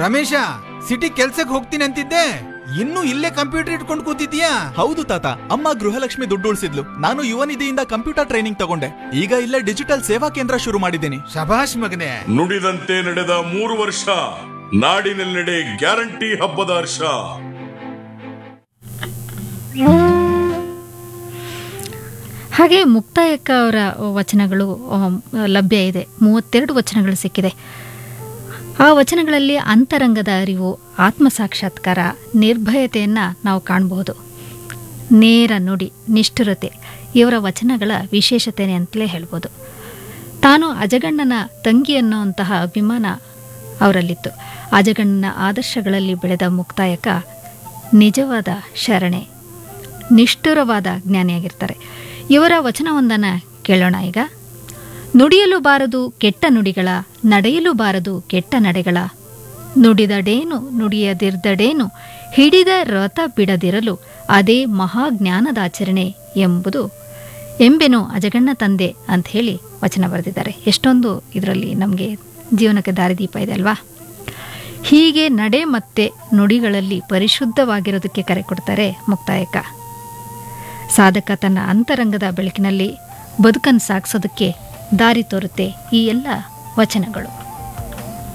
Ramesh city ಕೆಲ್ಸಕ್ಕೆ ಹೋಗ್ತೀನಿ ಅಂತಿದ್ದೆ ಇನ್ನು ಇಲ್ಲೇ ಕಂಪ್ಯೂಟರ್ ಇಟ್ಕೊಂಡು ಕೂತಿದ್ಯಾ ಹೌದು ತಾತ ಅಮ್ಮ ಗೃಹಲಕ್ಷ್ಮಿ ದುಡ್ಡು ಉಳಿಸಿದ್ಲು ನಾನು ಯುವ ನಿಧಿಯಿಂದ ಕಂಪ್ಯೂಟರ್ ಟ್ರೈನಿಂಗ್ ತಗೊಂಡೆ ಈಗ ಇಲ್ಲೇ ಡಿಜಿಟಲ್ ಸೇವಾ ಕೇಂದ್ರ ಶುರು ಮಾಡಿದ್ದೀನಿ ಶಭಾಷ್ ಮಗನೇ ನುಡಿದಂತೆ ನಡೆದ ಮೂರು ವರ್ಷ ನಾಡಿನೆಲ್ಲೆಡೆ ಗ್ಯಾರಂಟಿ ಹಬ್ಬದ ಹರ್ಷ ಹಾಗೆ ಮುಕ್ತಾಯಕ್ಕ ಅವರ ವಚನಗಳು ಆಮ್, ಲಭ್ಯ ಇದೆ ಮೂವತ್ತೆರಡು ವಚನಗಳು ಸಿಕ್ಕಿದೆ ಆ ವಚನಗಳಲ್ಲಿ ಅಂತರಂಗದ ಅರಿವು ಆತ್ಮ ಸಾಕ್ಷಾತ್ಕಾರ ನಿರ್ಭಯತೆಯನ್ನು ನಾವು ಕಾಣಬಹುದು ನೇರ ನುಡಿ ನಿಷ್ಠುರತೆ ಇವರ ವಚನಗಳ ವಿಶೇಷತೆ ಅಂತಲೇ ಹೇಳ್ಬೋದು ತಾನು ಅಜಗಣ್ಣನ ತಂಗಿ ಅನ್ನುವಂತಹ ಅಭಿಮಾನ ಅವರಲ್ಲಿತ್ತು ಅಜಗಣ್ಣನ ಆದರ್ಶಗಳಲ್ಲಿ ಬೆಳೆದ ಮುಕ್ತಾಯಕ ನಿಜವಾದ ಶರಣೆ ನಿಷ್ಠುರವಾದ ಜ್ಞಾನಿಯಾಗಿರ್ತಾರೆ ಇವರ ವಚನವೊಂದನ್ನು ಕೇಳೋಣ ಈಗ ನುಡಿಯಲು ಬಾರದು ಕೆಟ್ಟ ನುಡಿಗಳ ನಡೆಯಲು ಬಾರದು ಕೆಟ್ಟ ನಡೆಗಳ ನುಡಿದಡೇನು ನುಡಿಯದಿರ್ದಡೇನು ಹಿಡಿದ ರಥ ಬಿಡದಿರಲು ಅದೇ ಮಹಾಜ್ಞಾನದಾಚರಣೆ ಎಂಬುದು ಎಂಬೆನು ಅಜಗಣ್ಣ ತಂದೆ ಅಂತ ಹೇಳಿ ವಚನ ಬರೆದಿದ್ದಾರೆ ಎಷ್ಟೊಂದು ಇದರಲ್ಲಿ ನಮಗೆ ಜೀವನಕ್ಕೆ ದಾರಿದೀಪ ಇದೆ ಅಲ್ವಾ ಹೀಗೆ ನಡೆ ಮತ್ತೆ ನುಡಿಗಳಲ್ಲಿ ಪರಿಶುದ್ಧವಾಗಿರೋದಕ್ಕೆ ಕರೆ ಕೊಡ್ತಾರೆ ಮುಕ್ತಾಯಕ ಸಾಧಕ ತನ್ನ ಅಂತರಂಗದ ಬೆಳಕಿನಲ್ಲಿ ಬದುಕನ್ನು ಸಾಗಿಸೋದಕ್ಕೆ ದಾರಿ ತೋರುತ್ತೆ ಈ ಎಲ್ಲ ವಚನಗಳು